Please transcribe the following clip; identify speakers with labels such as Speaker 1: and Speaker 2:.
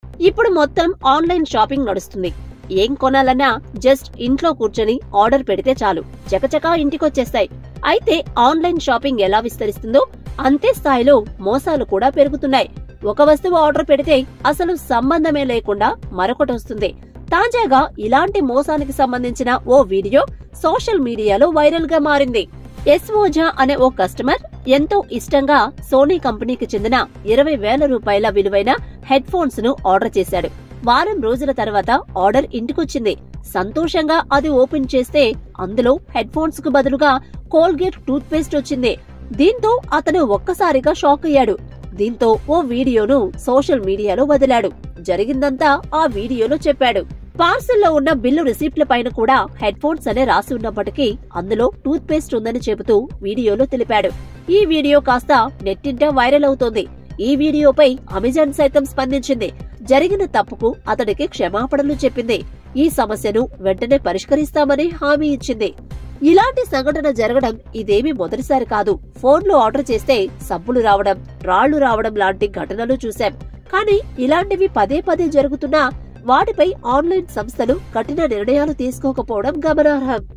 Speaker 1: ఇప్పుడు మొత్తం online shopping నడుస్తుంది ఏం కొనాలన్నా జస్ట్ ఇంట్లో కూర్చొని ఆర్డర్ పెడితే చాలు చకచకా ఇంటికొచ్చేస్తాయి అయితే ఆన్లైన్ షాపింగ్ ఎలా విస్తరిస్తుందో అంతే స్థాయిలో మోసాలు కూడా పెరుగుతున్నాయి ఒక వస్తువు ఆర్డర్ పెడితే అసలు సంబంధమే లేకుండా మరొకటి వస్తుంది తాజాగా ఇలాంటి మోసానికి సంబంధించిన ఓ వీడియో సోషల్ మీడియాలో వైరల్ గా మారింది ఎస్ ఓజా అనే ఓ కస్టమర్ ఎంతో ఇష్టంగా సోనీ కంపెనీకి చెందిన ఇరవై వేల రూపాయల విలువైన హెడ్ ఫోన్స్ ను ఆర్డర్ చేశాడు వారం రోజుల తర్వాత ఆర్డర్ ఇంటికొచ్చింది సంతోషంగా అది ఓపెన్ చేస్తే అందులో హెడ్ ఫోన్స్ కు బదులుగా కోల్గేట్ టూత్ పేస్ట్ వచ్చింది దీంతో అతను ఒక్కసారిగా షాక్ అయ్యాడు దీంతో ఓ వీడియోను సోషల్ మీడియాలో వదిలాడు జరిగిందంతా ఆ వీడియోలో చెప్పాడు పార్సల్లో ఉన్న బిల్లు రిసిప్ట్ల పైన కూడా హెడ్ ఫోన్స్ అనే రాసి ఉన్నప్పటికీ అందులో టూత్ పేస్ట్ ఉందని చెబుతూ వీడియోలో తెలిపాడు ఈ వీడియో కాస్త నెట్టింట వైరల్ అవుతోంది ఈ వీడియోపై అమెజాన్ సైతం స్పందించింది జరిగిన తప్పుకు అతడికి క్షమాపణలు చెప్పింది ఈ సమస్యను వెంటనే పరిష్కరిస్తామని హామీ ఇచ్చింది ఇలాంటి సంఘటన జరగడం ఇదేమీ మొదటిసారి కాదు ఫోన్లో ఆర్డర్ చేస్తే సబ్బులు రావడం రాళ్లు రావడం లాంటి ఘటనలు చూశాం కానీ ఇలాంటివి పదే పదే జరుగుతున్నా వాటిపై ఆన్లైన్ సంస్థలు కఠిన నిర్ణయాలు తీసుకోకపోవడం గమనార్హం